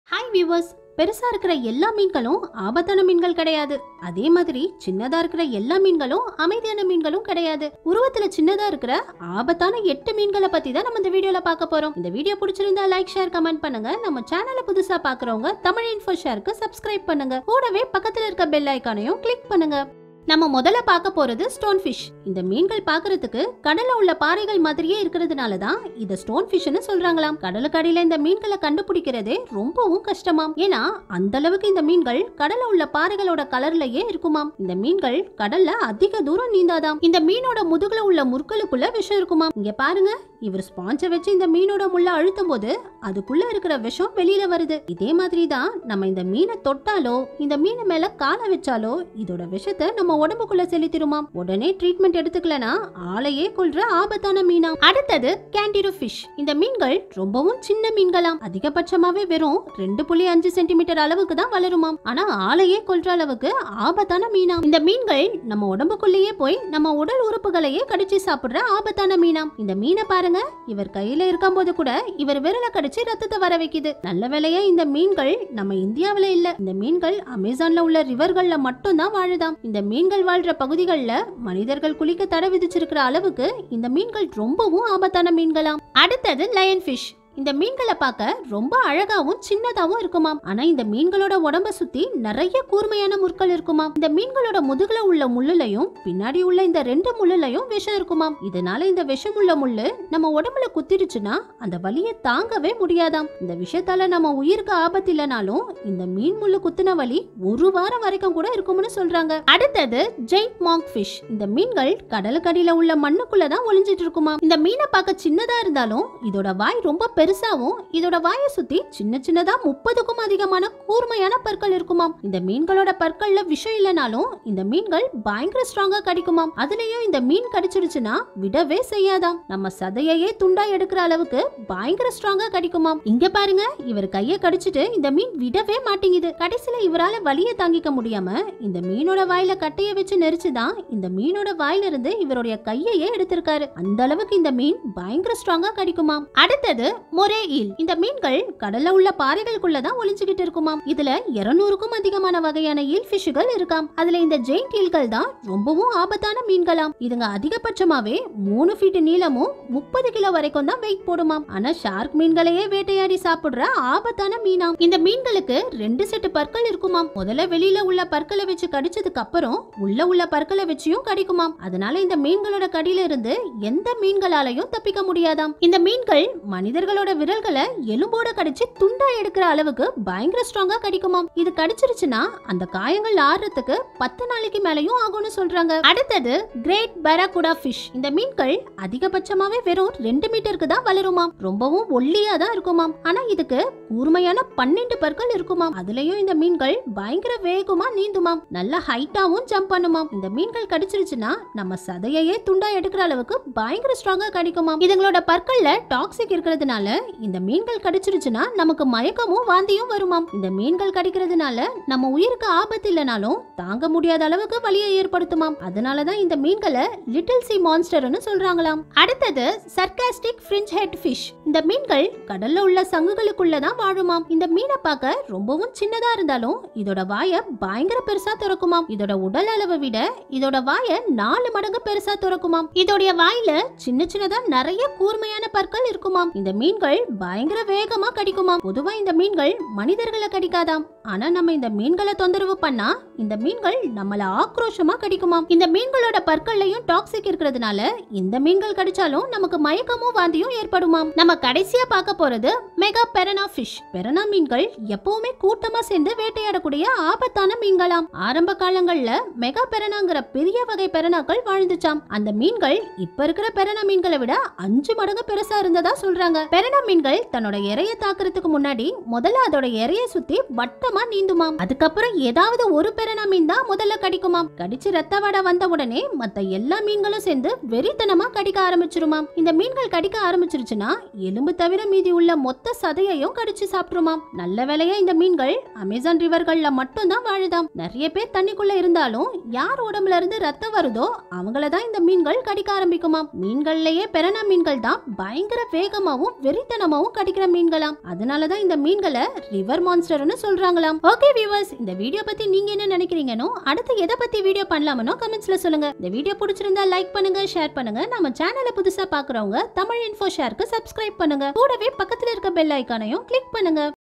hi viewers பெருசா இருக்கிற எல்லா மீன்களும் ஆபத்தான மீன்கள் கிடையாது அதே மாதிரி சின்னதா இருக்கிற எல்லா மீன்களும் அமைதியான மீன்களும் கிடையாது உருவத்துல சின்னதா இருக்கிற ஆபத்தான எட்டு மீன்களை பத்தி தான் நம்ம இந்த வீடியோல பார்க்க போறோம் இந்த வீடியோ பிடிச்சிருந்தா லைக் ஷேர் கமெண்ட் பண்ணுங்க நம்ம சேனலை புதுசா பாக்குறவங்க தமிழ் இன்ஃபோ ஷேருக்கு சப்ஸ்கிரைப் பண்ணுங்க கூடவே பக்கத்துல இருக்க பெல் ஐக்கானையும் கிளிக் பண்ணுங்க நம்ம முதல்ல பார்க்க போறது ஸ்டோன் ஃபிஷ் இந்த மீன்கள் பார்க்கிறதுக்கு கடல்ல உள்ள பாறைகள் மாதிரியே இருக்கிறதுனால தான் இத ஸ்டோன் ஃபிஷ்னு சொல்றாங்களாம் கடலுக்கு அடியில இந்த மீன்களை கண்டுபிடிக்கிறதே ரொம்பவும் கஷ்டமாம் ஏன்னா அந்த அளவுக்கு இந்த மீன்கள் கடல்ல உள்ள பாறைகளோட கலர்லயே இருக்குமாம் இந்த மீன்கள் கடல்ல அதிக தூரம் நீந்தாதாம் இந்த மீனோட முதுகுல உள்ள முற்களுக்குள்ள விஷம் இருக்குமாம் இங்க பாருங்க இவர் ஸ்பாஞ்ச வச்சு இந்த மீனோட முள்ள அழுத்தும் போது அதுக்குள்ள இருக்கிற விஷம் வெளியில வருது இதே மாதிரி தான் நம்ம இந்த மீனை தொட்டாலோ இந்த மீன் மேல காலை வச்சாலோ இதோட விஷத்தை நம்ம உடம்புக்குள்ள செலுத்திடுமாம் உடனே ட்ரீட்மெண்ட் எடுத்துக்கலனா ஆளையே கொல்ற ஆபத்தான மீனா அடுத்தது கேண்டிரோ ஃபிஷ் இந்த மீன்கள் ரொம்பவும் சின்ன மீன்களாம் அதிகபட்சமாவே வெறும் ரெண்டு புள்ளி அஞ்சு சென்டிமீட்டர் அளவுக்கு தான் வளருமாம் ஆனா ஆளையே கொல்ற அளவுக்கு ஆபத்தான மீனா இந்த மீன்கள் நம்ம உடம்புக்குள்ளேயே போய் நம்ம உடல் உறுப்புகளையே கடிச்சு சாப்பிடுற ஆபத்தான மீனாம் இந்த மீனை பாருங்க இவர் கையில இருக்கும்போது கூட இவர் விரலை கடிச்சு ரத்தத்தை வர வைக்குது நல்ல வேளையா இந்த மீன்கள் நம்ம இந்தியாவுல இல்ல இந்த மீன்கள் அமேசான்ல உள்ள ரிவர்கள்ல மட்டும் தான் வாழுதாம் இந்த மீன்கள் வாழ்ற பகுதிகள்ல மனிதர்கள் குளிக்க தடை விதிச்சிருக்கிற அளவுக்கு இந்த மீன்கள் ரொம்பவும் ஆபத்தான மீன்களாம் அடுத்தது லயன் ஃபிஷ் இந்த மீன்களை பார்க்க ரொம்ப அழகாவும் சின்னதாவும் இருக்குமாம் ஆனா இந்த மீன்களோட உடம்ப சுத்தி நிறைய கூர்மையான முற்கள் இருக்குமாம் இந்த மீன்களோட முதுகுல உள்ள முள்ளுலையும் பின்னாடி உள்ள இந்த ரெண்டு முள்ளுலையும் விஷம் இருக்குமாம் இதனால இந்த விஷம் உள்ள முள்ளு நம்ம உடம்புல குத்திருச்சுன்னா அந்த வலியை தாங்கவே முடியாதாம் இந்த விஷத்தால நம்ம உயிருக்கு ஆபத்து இல்லைனாலும் இந்த மீன் முள்ளு குத்துன வலி ஒரு வாரம் வரைக்கும் கூட இருக்கும்னு சொல்றாங்க அடுத்தது ஜெயிண்ட் மாங்க் ஃபிஷ் இந்த மீன்கள் கடலுக்கடியில உள்ள மண்ணுக்குள்ள தான் ஒளிஞ்சிட்டு இருக்குமாம் இந்த மீனை பார்க்க சின்னதா இருந்தாலும் இதோட வாய் ரொம்ப பெருசாவும் இதோட வாயை சுத்தி சின்ன சின்னதா முப்பதுக்கும் அதிகமான கூர்மையான பற்கள் இருக்குமாம் இந்த மீன்களோட பற்கள்ல விஷம் இல்லைனாலும் இந்த மீன்கள் பயங்கர ஸ்ட்ராங்கா கடிக்குமாம் அதுலயும் இந்த மீன் கடிச்சிருச்சுன்னா விடவே செய்யாதாம் நம்ம சதையையே துண்டா எடுக்கிற அளவுக்கு பயங்கர ஸ்ட்ராங்கா கடிக்குமாம் இங்க பாருங்க இவர் கைய கடிச்சிட்டு இந்த மீன் விடவே மாட்டேங்குது கடைசியில இவரால வலிய தாங்கிக்க முடியாம இந்த மீனோட வாயில கட்டைய வச்சு நெரிச்சுதான் இந்த மீனோட வாயில இருந்து இவருடைய கையையே எடுத்திருக்காரு அந்த அளவுக்கு இந்த மீன் பயங்கர ஸ்ட்ராங்கா கடிக்குமாம் அடுத்தது மொரே ஈல் இந்த மீன்கள் கடல்ல உள்ள பாறைகளுக்குள்ள தான் ஒளிஞ்சுகிட்டு இருக்குமாம் இதுல இருநூறுக்கும் அதிகமான வகையான ஈல் ஃபிஷ்கள் இருக்காம் அதுல இந்த ஜெயிண்ட் ஈல்கள் தான் ரொம்பவும் ஆபத்தான மீன்களாம் இதுங்க அதிகபட்சமாவே மூணு ஃபீட் நீளமும் முப்பது கிலோ வரைக்கும் தான் வெயிட் போடுமாம் ஆனா ஷார்க் மீன்களையே வேட்டையாடி சாப்பிடுற ஆபத்தான மீனாம் இந்த மீன்களுக்கு ரெண்டு செட்டு பற்கள் இருக்குமாம் முதல்ல வெளியில உள்ள பற்களை வச்சு கடிச்சதுக்கு அப்புறம் உள்ள உள்ள பற்களை வச்சியும் கடிக்குமாம் அதனால இந்த மீன்களோட கடியில இருந்து எந்த மீன்களாலையும் தப்பிக்க முடியாதாம் இந்த மீன்கள் மனிதர்களோட விரல்களை எலும்போட கடிச்சு துண்டா எடுக்கிற அளவுக்கு பயங்கர ஸ்ட்ராங்கா கடிக்குமாம் இது கடிச்சிருச்சுன்னா அந்த காயங்கள் ஆறுறதுக்கு பத்து நாளைக்கு மேலயும் ஆகும்னு சொல்றாங்க அடுத்தது கிரேட் பராகுடா ஃபிஷ் இந்த மீன்கள் அதிகபட்சமாவே வெறும் ரெண்டு மீட்டருக்கு தான் வளருமாம் ரொம்பவும் ஒல்லியா தான் இருக்குமாம் ஆனா இதுக்கு கூர்மையான பன்னெண்டு பற்கள் இருக்குமாம் அதுலயும் இந்த மீன்கள் பயங்கர வேகமா நீந்துமாம் நல்ல ஹைட்டாவும் ஜம்ப் பண்ணுமாம் இந்த மீன்கள் கடிச்சிருச்சுன்னா நம்ம சதையையே துண்டா எடுக்கிற அளவுக்கு பயங்கர ஸ்ட்ராங்கா கடிக்குமாம் இதுங்களோட பற்கள்ல டாக்ஸிக் இருக்கிறதுனால இந்த மீன்கள் கடிச்சிருச்சுன்னா நமக்கு மயக்கமும் வாந்தியும் வருமாம் இந்த மீன்கள் கடிக்கிறதுனால நம்ம உயிருக்கு ஆபத்து இல்லைனாலும் தாங்க முடியாத அளவுக்கு வலியை ஏற்படுத்துமாம் அதனாலதான் இந்த மீன்களை லிட்டில் சி மான்ஸ்டர்னு சொல்றாங்களாம் அடுத்தது சர்காஸ்டிக் ஃப்ரிஞ்ச் ஹெட் ஃபிஷ் இந்த மீன்கள் கடல்ல உள்ள சங்குகளுக்குள்ள தான் வாழுமாம் இந்த மீனை பார்க்க ரொம்பவும் சின்னதா இருந்தாலும் இதோட வாய பயங்கர பெருசா திறக்குமாம் இதோட உடல் அளவை விட இதோட வாய நாலு மடங்கு பெருசா திறக்குமாம் இதோடைய வாயில சின்ன சின்னதா நிறைய கூர்மையான பற்கள் இருக்குமாம் இந்த மீன்கள் பயங்கர வேகமா கடிக்குமாம் பொதுவா இந்த மீன்கள் மனிதர்களை கடிக்காதாம் ஆனா நம்ம இந்த மீன்களை தொந்தரவு பண்ணா இந்த மீன்கள் நம்மள ஆக்ரோஷமா கடிக்குமாம் இந்த மீன்களோட பற்கள்லயும் டாக்ஸிக் இருக்கிறதுனால இந்த மீன்கள் கடிச்சாலும் நமக்கு மயக்கமும் வாந்தியும் ஏற்படுமாம் நம்ம கடைசியா பார்க்க போறது மெகா பெரனா ஃபிஷ் பெரனா மீன்கள் எப்பவுமே கூட்டமா சேர்ந்து வேட்டையாடக்கூடிய ஆபத்தான மீன்களாம் ஆரம்ப காலங்கள்ல மெகா பெரனாங்கிற பெரிய வகை பெரனாக்கள் வாழ்ந்துச்சாம் அந்த மீன்கள் இப்ப இருக்கிற பெரனா மீன்களை விட அஞ்சு மடங்கு பெருசா இருந்ததா சொல்றாங்க பெரனா மீன்கள் தன்னோட இரைய தாக்குறதுக்கு முன்னாடி முதல்ல அதோட இரைய சுத்தி வட்டமா நீந்துமாம் அதுக்கப்புறம் ஏதாவது ஒரு பெரனா மீன் தான் முதல்ல கடிக்குமாம் கடிச்சு ரத்த வாடை வந்த உடனே மத்த எல்லா மீன்களும் சேர்ந்து வெறித்தனமா கடிக்க ஆரம்பிச்சிருமாம் இந்த மீன்கள் கடிக்க ஆரம்பிச்சிருச்சுன்னா எலும்பு தவிர மீதி உள்ள மொத்த சதையையும் கடிச்சு சாப்பிட்டுருமாம் நல்ல வேலையா இந்த மீன்கள் அமேசான் ரிவர்கள்ல மட்டும் தான் வாழுதாம் நிறைய பேர் தண்ணிக்குள்ள இருந்தாலும் யார் உடம்புல இருந்து ரத்தம் வருதோ அவங்கள தான் இந்த மீன்கள் கடிக்க ஆரம்பிக்குமாம் மீன்கள்லயே பெரணா மீன்கள் தான் பயங்கர வேகமாவும் வெறி வெறித்தனமாவும் கடிக்கிற மீன்களாம் அதனாலதான் இந்த மீன்களை ரிவர் மான்ஸ்டர்னு சொல்றாங்களாம் ஓகே வியூவர்ஸ் இந்த வீடியோ பத்தி நீங்க என்ன நினைக்கிறீங்கனோ அடுத்து எதை பத்தி வீடியோ பண்ணலாமனோ கமெண்ட்ஸ்ல சொல்லுங்க இந்த வீடியோ பிடிச்சிருந்தா லைக் பண்ணுங்க ஷேர் பண்ணுங்க நம்ம சேனலை புதுசா பாக்குறவங்க தமிழ் இன்ஃபோ ஷேருக்கு சப்ஸ்கிரைப் பண்ணுங்க கூடவே பக்கத்துல இருக்க பெல் ஐக்கானையும் கிளிக் பண்ணுங்க